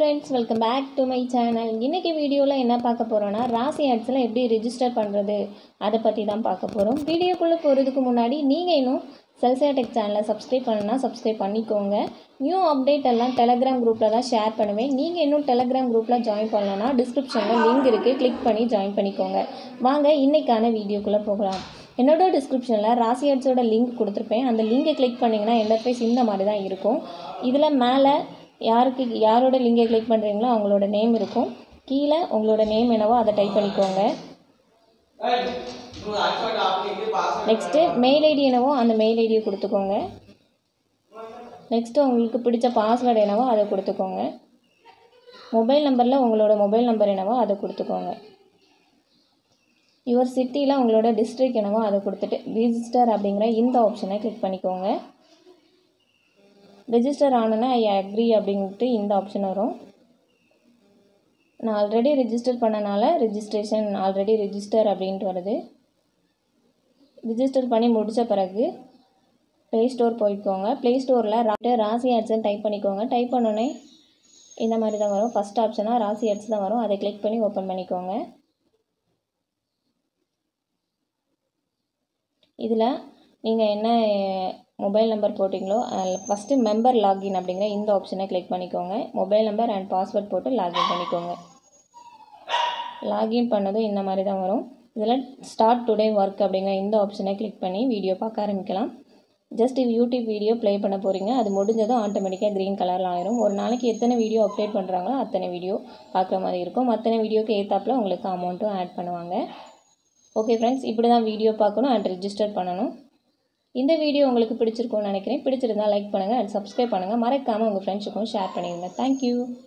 friends welcome back to my channel இன்றைக்கி வீடியோவில் என்ன பார்க்க போகிறோன்னா ராசி ஆட்ஸில் எப்படி ரிஜிஸ்டர் பண்ணுறது அதை பற்றி தான் பார்க்க போகிறோம் வீடியோக்குள்ளே போகிறதுக்கு முன்னாடி நீங்கள் இன்னும் செல்சியா டெக் சேனலை சப்ஸ்கிரைப் பண்ணணும்னா சப்ஸ்கிரைப் பண்ணிக்கோங்க நியூ அப்டேட் எல்லாம் டெலகிராம் குரூப்பில் தான் ஷேர் பண்ணுவேன் நீங்கள் இன்னும் டெலகிராம் குரூப்பில் ஜாயின் பண்ணலன்னா டிஸ்கிரிப்ஷனில் லிங்க் இருக்குது கிளிக் பண்ணி ஜாயின் பண்ணிக்கோங்க வாங்க இன்றைக்கான வீடியோக்குள்ளே போகலாம் என்னோட டிஸ்கிரிப்ஷனில் ராசி ஆட்ஸோட லிங்க் கொடுத்துருப்பேன் அந்த லிங்கை கிளிக் பண்ணிங்கன்னா இன்டர்ஃபேஸ் இந்த மாதிரி தான் இருக்கும் இதில் மேலே யாருக்கு யாரோட லிங்கை கிளிக் பண்ணுறீங்களோ அவங்களோட நேம் இருக்கும் கீழே உங்களோட நேம் என்னவோ அதை டைப் பண்ணிக்கோங்க நெக்ஸ்ட்டு மெயில் ஐடி என்னவோ அந்த மெயில் ஐடியை கொடுத்துக்கோங்க நெக்ஸ்ட்டு உங்களுக்கு பிடிச்ச பாஸ்வேர்டு என்னவோ அதை கொடுத்துக்கோங்க மொபைல் நம்பரில் உங்களோட மொபைல் நம்பர் என்னவோ அதை கொடுத்துக்கோங்க யுவர் சிட்டியில் உங்களோட டிஸ்ட்ரிக்ட் என்னவோ அதை கொடுத்துட்டு ரிஜிஸ்டர் அப்படிங்கிற இந்த ஆப்ஷனை கிளிக் பண்ணிக்கோங்க ரெஜிஸ்டர் ஆனோன்னா ஐ அக்ரி அப்படின்ட்டு இந்த ஆப்ஷன் வரும் நான் ஆல்ரெடி ரெஜிஸ்டர் பண்ணனால ரெஜிஸ்ட்ரேஷன் ஆல்ரெடி ரெஜிஸ்டர் அப்படின்ட்டு வருது ரிஜிஸ்டர் பண்ணி முடித்த பிறகு ப்ளே ஸ்டோர் போய்க்கோங்க ப்ளே ஸ்டோரில் ராட்டு ராசி ஆட்ஸ்ன்னு டைப் பண்ணிக்கோங்க டைப் பண்ணோன்னே இந்த மாதிரி தான் வரும் ஃபஸ்ட் ஆப்ஷனாக ராசி ஆட்ஸ் தான் வரும் அதை கிளிக் பண்ணி ஓப்பன் பண்ணிக்கோங்க இதில் நீங்கள் என்ன மொபைல் நம்பர் போட்டிங்களோ அதில் ஃபஸ்ட்டு மெம்பர் லாகின் அப்படிங்கிற இந்த ஆப்ஷனை கிளிக் பண்ணிக்கோங்க மொபைல் நம்பர் அண்ட் பாஸ்வேர்ட் போட்டு லாகின் பண்ணிக்கோங்க லாகின் பண்ணதும் இந்த மாதிரி தான் வரும் இதில் ஸ்டார்ட் டுடே ஒர்க் அப்படிங்கிற இந்த ஆப்ஷனை கிளிக் பண்ணி வீடியோ பார்க்க ஆரம்பிக்கலாம் ஜஸ்ட் யூடியூப் வீடியோ ப்ளே பண்ண போகிறீங்க அது முடிஞ்சதும் ஆட்டோமேட்டிக்காக க்ரீன் கலரில் ஆயிரும் ஒரு நாளைக்கு எத்தனை வீடியோ அப்டேட் பண்ணுறாங்களோ அத்தனை வீடியோ பார்க்குற மாதிரி இருக்கும் அத்தனை வீடியோக்கு ஏற்றாப்பில் உங்களுக்கு அமௌண்ட்டும் ஆட் பண்ணுவாங்க ஓகே ஃப்ரெண்ட்ஸ் இப்படி தான் வீடியோ பார்க்கணும் அண்ட் ரிஜிஸ்டர் பண்ணணும் இந்த வீடியோ உங்களுக்கு பிடிச்சிருக்கும்னு நினைக்கிறேன் பிடிச்சிருந்தால் லைக் பண்ணுங்கள் அண்ட் சப்ஸ்கிரைப் பண்ணுங்கள் மறக்காமல் உங்கள் ஃப்ரெண்ட்ஸுக்கும் ஷேர் பண்ணிடுங்க தேங்க்யூ